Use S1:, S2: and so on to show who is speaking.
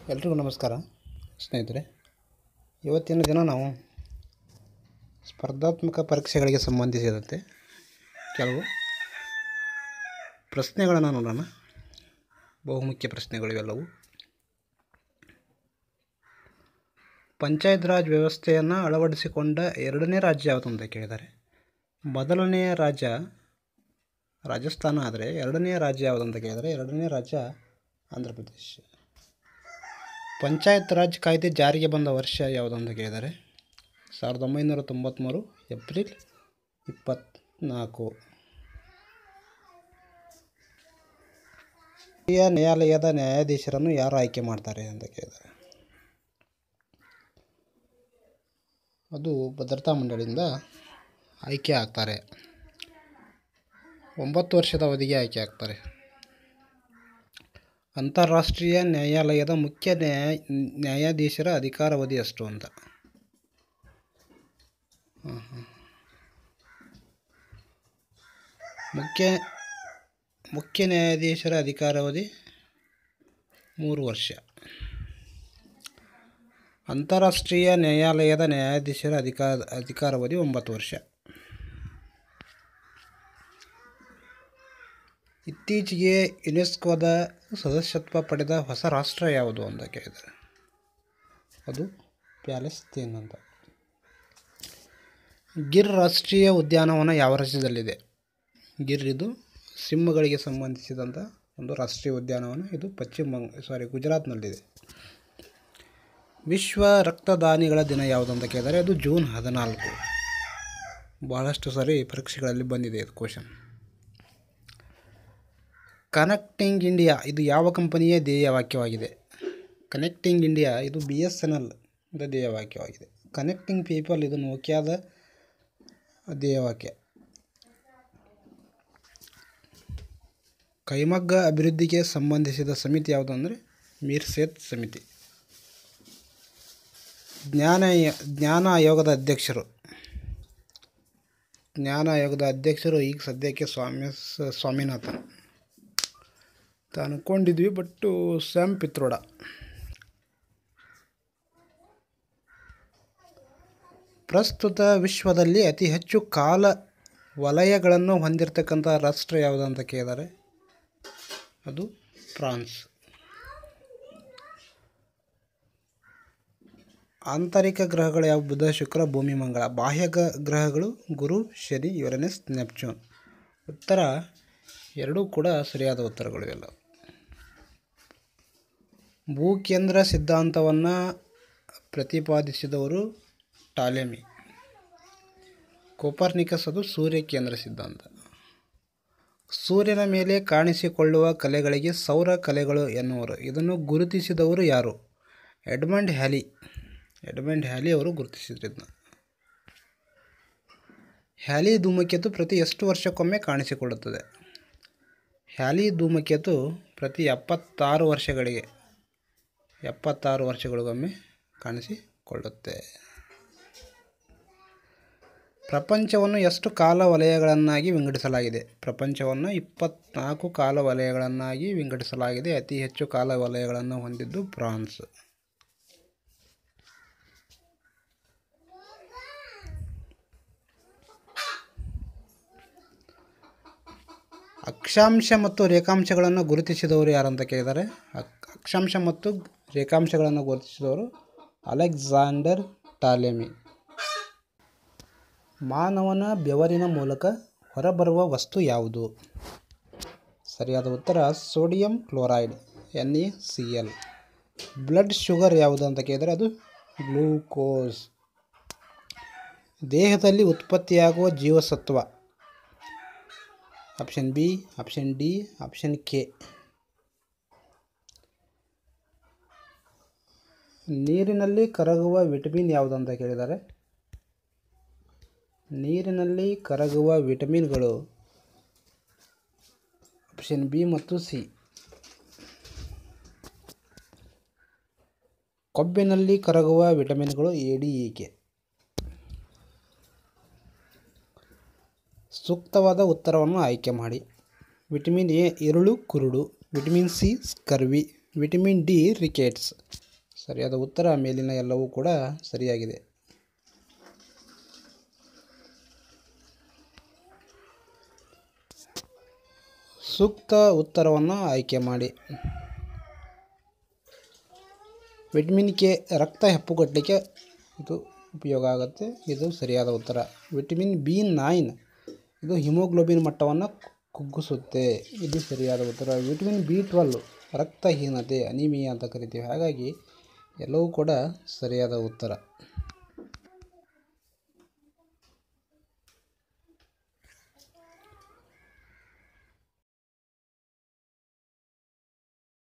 S1: ಎಲ್ರಿಗೂ ನಮಸ್ಕಾರ ಸ್ನೇಹಿತರೆ ಇವತ್ತಿನ ದಿನ ನಾವು ಸ್ಪರ್ಧಾತ್ಮಕ ಪರೀಕ್ಷೆಗಳಿಗೆ ಸಂಬಂಧಿಸಿದಂತೆ ಕೆಲವು ಪ್ರಶ್ನೆಗಳನ್ನು ನೋಡೋಣ ಬಹುಮುಖ್ಯ ಪ್ರಶ್ನೆಗಳು ಇವೆಲ್ಲವು ಪಂಚಾಯತ್ ರಾಜ್ ವ್ಯವಸ್ಥೆಯನ್ನು ಅಳವಡಿಸಿಕೊಂಡ ಎರಡನೇ ರಾಜ್ಯ ಯಾವುದು ಅಂತ ಕೇಳಿದ್ದಾರೆ ಮೊದಲನೆಯ ರಾಜ್ಯ ರಾಜಸ್ಥಾನ ಆದರೆ ಎರಡನೆಯ ರಾಜ್ಯ ಯಾವುದು ಅಂತ ಕೇಳಿದರೆ ಎರಡನೇ ರಾಜ್ಯ ಆಂಧ್ರ ಪ್ರದೇಶ ಪಂಚಾಯತ್ ರಾಜ್ ಕಾಯ್ದೆ ಜಾರಿಗೆ ಬಂದ ವರ್ಷ ಯಾವುದು ಅಂತ ಕೇಳಿದ್ದಾರೆ ಸಾವಿರದ ಒಂಬೈನೂರ ತೊಂಬತ್ತ್ಮೂರು ಏಪ್ರಿಲ್ ಇಪ್ಪತ್ತ್ನಾಲ್ಕು ರಾಷ್ಟ್ರೀಯ ನ್ಯಾಯಾಲಯದ ನ್ಯಾಯಾಧೀಶರನ್ನು ಯಾರು ಆಯ್ಕೆ ಮಾಡ್ತಾರೆ ಅಂತ ಕೇಳಿದ್ದಾರೆ ಅದು ಭದ್ರತಾ ಮಂಡಳಿಯಿಂದ ಆಯ್ಕೆ ಆಗ್ತಾರೆ ಒಂಬತ್ತು ವರ್ಷದ ಅವಧಿಗೆ ಆಯ್ಕೆ ಆಗ್ತಾರೆ ಅಂತಾರಾಷ್ಟ್ರೀಯ ನ್ಯಾಯಾಲಯದ ಮುಖ್ಯ ನ್ಯಾಯ ನ್ಯಾಯಾಧೀಶರ ಅಧಿಕಾರಾವಧಿ ಎಷ್ಟು ಅಂತ ಹಾಂ ಹಾಂ ಮುಖ್ಯ ಮುಖ್ಯ ನ್ಯಾಯಾಧೀಶರ ಅಧಿಕಾರಾವಧಿ ಮೂರು ವರ್ಷ ಅಂತಾರಾಷ್ಟ್ರೀಯ ನ್ಯಾಯಾಲಯದ ನ್ಯಾಯಾಧೀಶರ ಅಧಿಕಾರ ಅಧಿಕಾರಾವಧಿ ಒಂಬತ್ತು ವರ್ಷ ಇತ್ತೀಚೆಗೆ ಯುನೆಸ್ಕೋದ ಸದಸ್ಯತ್ವ ಪಡೆದ ಹೊಸ ರಾಷ್ಟ್ರ ಯಾವುದು ಅಂತ ಕೇಳಿದ್ದಾರೆ ಅದು ಪ್ಯಾಲೆಸ್ತೀನ್ ಅಂತ ಗಿರ್ ರಾಷ್ಟ್ರೀಯ ಉದ್ಯಾನವನ ಯಾವ ರಾಜ್ಯದಲ್ಲಿದೆ ಗಿರ್ ಇದು ಸಿಂಹಗಳಿಗೆ ಸಂಬಂಧಿಸಿದಂಥ ಒಂದು ರಾಷ್ಟ್ರೀಯ ಉದ್ಯಾನವನ ಇದು ಪಶ್ಚಿಮ ಬಂಗ ಸಾರಿ ಗುಜರಾತ್ನಲ್ಲಿದೆ ವಿಶ್ವ ರಕ್ತದಾನಿಗಳ ದಿನ ಯಾವುದು ಅಂತ ಕೇಳಿದರೆ ಅದು ಜೂನ್ ಹದಿನಾಲ್ಕು ಬಹಳಷ್ಟು ಸಾರಿ ಪರೀಕ್ಷೆಗಳಲ್ಲಿ ಬಂದಿದೆ ಇದು ಕ್ವಶನ್ ಕನೆಕ್ಟಿಂಗ್ ಇಂಡಿಯಾ ಇದು ಯಾವ ಕಂಪನಿಯ ಧ್ಯೇಯ ವಾಕ್ಯವಾಗಿದೆ ಕನೆಕ್ಟಿಂಗ್ ಇಂಡಿಯಾ ಇದು ಬಿ ಎಸ್ ಎನ್ ಎಲ್ ಧ್ಯೇಯ ವಾಕ್ಯವಾಗಿದೆ ಕನೆಕ್ಟಿಂಗ್ ಪೀಪಲ್ ಇದು ನೋಕಿಯಾದ ಧ್ಯೇಯ ವಾಕ್ಯ ಕೈಮಗ್ಗ ಅಭಿವೃದ್ಧಿಗೆ ಸಂಬಂಧಿಸಿದ ಸಮಿತಿ ಯಾವುದು ಅಂದರೆ ಮೀರ್ಸೇತ್ ಸಮಿತಿ ಜ್ಞಾನ ಜ್ಞಾನ ಆಯೋಗದ ಅಧ್ಯಕ್ಷರು ಜ್ಞಾನ ಆಯೋಗದ ಅಧ್ಯಕ್ಷರು ಈಗ ಸದ್ಯಕ್ಕೆ ಸ್ವಾಮಿ ಸ್ವಾಮಿನಾಥನ್ ಅನ್ಕೊಂಡಿದ್ವಿ ಬಟ್ಟು ಸ್ಯಾಮ್ ಪಿತ್ರೋಡ ಪ್ರಸ್ತುತ ವಿಶ್ವದಲ್ಲಿ ಅತಿ ಹೆಚ್ಚು ಕಾಲ ವಲಯಗಳನ್ನು ಹೊಂದಿರತಕ್ಕಂಥ ರಾಷ್ಟ್ರ ಯಾವುದು ಅಂತ ಕೇಳಿದ್ದಾರೆ ಅದು ಫ್ರಾನ್ಸ್ ಆಂತರಿಕ ಗ್ರಹಗಳು ಯಾವ ಬುಧ ಶುಕ್ರ ಭೂಮಿ ಮಂಗಳ ಬಾಹ್ಯ ಗ್ರಹಗಳು ಗುರು ಶನಿ ಯುರನೆಸ್ ನೆಪ್ಚೂನ್ ಉತ್ತರ ಎರಡೂ ಕೂಡ ಸರಿಯಾದ ಉತ್ತರಗಳು ಇವೆಲ್ಲ ಭೂಕೇಂದ್ರ ಸಿದ್ಧಾಂತವನ್ನು ಪ್ರತಿಪಾದಿಸಿದವರು ಟಾಲೆಮಿ ಕೋಪರ್ನಿಕಸ್ ಅದು ಸೂರ್ಯ ಕೇಂದ್ರ ಸಿದ್ಧಾಂತ ಸೂರ್ಯನ ಮೇಲೆ ಕಾಣಿಸಿಕೊಳ್ಳುವ ಕಲೆಗಳಿಗೆ ಸೌರ ಕಲೆಗಳು ಎನ್ನುವರು ಇದನ್ನು ಗುರುತಿಸಿದವರು ಯಾರು ಎಡ್ಮಂಡ್ ಹ್ಯಾಲಿ ಎಡ್ಮಂಡ್ ಹ್ಯಾಲಿ ಅವರು ಗುರುತಿಸಿದ್ರು ಇದನ್ನ ಹ್ಯಾಲಿ ಧೂಮಕೇತು ಪ್ರತಿ ಎಷ್ಟು ವರ್ಷಕ್ಕೊಮ್ಮೆ ಕಾಣಿಸಿಕೊಳ್ಳುತ್ತದೆ ಹ್ಯಾಲಿ ಧೂಮಕೇತು ಪ್ರತಿ ಎಪ್ಪತ್ತಾರು ವರ್ಷಗಳಿಗೆ ಎಪ್ಪತ್ತಾರು ವರ್ಷಗಳಿಗೊಮ್ಮೆ ಕಾಣಿಸಿಕೊಳ್ಳುತ್ತೆ ಪ್ರಪಂಚವನ್ನು ಎಷ್ಟು ಕಾಲ ವಲಯಗಳನ್ನಾಗಿ ವಿಂಗಡಿಸಲಾಗಿದೆ ಪ್ರಪಂಚವನ್ನು ಇಪ್ಪತ್ನಾಲ್ಕು ಕಾಲ ವಲಯಗಳನ್ನಾಗಿ ವಿಂಗಡಿಸಲಾಗಿದೆ ಅತಿ ಹೆಚ್ಚು ಕಾಲ ವಲಯಗಳನ್ನು ಹೊಂದಿದ್ದು ಫ್ರಾನ್ಸ್ ಅಕ್ಷಾಂಶ ಮತ್ತು ರೇಖಾಂಶಗಳನ್ನು ಗುರುತಿಸಿದವರು ಯಾರಂತ ಕೇಳಿದ್ದಾರೆ ಅಕ್ಷಾಂಶ ಮತ್ತು ರೇಖಾಂಶಗಳನ್ನು ಗುರುತಿಸಿದವರು ಅಲೆಕ್ಸಾಂಡರ್ ಟಾಲೆಮಿ ಮಾನವನ ಬೆವರಿನ ಮೂಲಕ ಹೊರಬರುವ ವಸ್ತು ಯಾವುದು ಸರಿಯಾದ ಉತ್ತರ sodium chloride N A C L blood sugar ಯಾವುದು ಅಂತ ಕೇಳಿದರೆ ಅದು ಗ್ಲೂಕೋಸ್ ದೇಹದಲ್ಲಿ ಉತ್ಪತ್ತಿಯಾಗುವ ಜೀವಸತ್ವ option B option D option K ನೀರಿನಲ್ಲಿ ಕರಗುವ ವಿಟಮಿನ್ ಯಾವುದು ಅಂತ ಕೇಳಿದ್ದಾರೆ ನೀರಿನಲ್ಲಿ ಕರಗುವ ವಿಟಮಿನ್ಗಳು ಆಪ್ಷನ್ ಬಿ ಮತ್ತು ಸಿ ಕೊಬ್ಬಿನಲ್ಲಿ ಕರಗುವ ವಿಟಮಿನ್ಗಳು ಎ ಡಿ ಇ ಕೆ ಸೂಕ್ತವಾದ ಉತ್ತರವನ್ನು ಆಯ್ಕೆ ಮಾಡಿ ವಿಟಮಿನ್ ಎ ಇರುಳು ಕುರುಡು vitamin C scurvy vitamin D rickets ಸರಿಯಾದ ಉತ್ತರ ಮೇಲಿನ ಎಲ್ಲವೂ ಕೂಡ ಸರಿಯಾಗಿದೆ ಸೂಕ್ತ ಉತ್ತರವನ್ನು ಆಯ್ಕೆ ಮಾಡಿ ವಿಟಮಿನ್ ಕೆ ರಕ್ತ ಹೆಪ್ಪುಗಟ್ಟಲಿಕ್ಕೆ ಇದು ಉಪಯೋಗ ಆಗುತ್ತೆ ಇದು ಸರಿಯಾದ ಉತ್ತರ ವಿಟಮಿನ್ ಬಿ ನೈನ್ ಇದು ಹಿಮೋಗ್ಲೋಬಿನ್ ಮಟ್ಟವನ್ನು ಕುಗ್ಗಿಸುತ್ತೆ ಇದು ಸರಿಯಾದ ಉತ್ತರ ವಿಟಮಿನ್ ಬಿ ಟ್ವೆಲ್ ರಕ್ತಹೀನತೆ ಅನಿಮಿಯಾ ಅಂತ ಕರಿತೀವಿ ಹಾಗಾಗಿ ಎಲ್ಲವೂ ಕೂಡ ಸರಿಯಾದ ಉತ್ತರ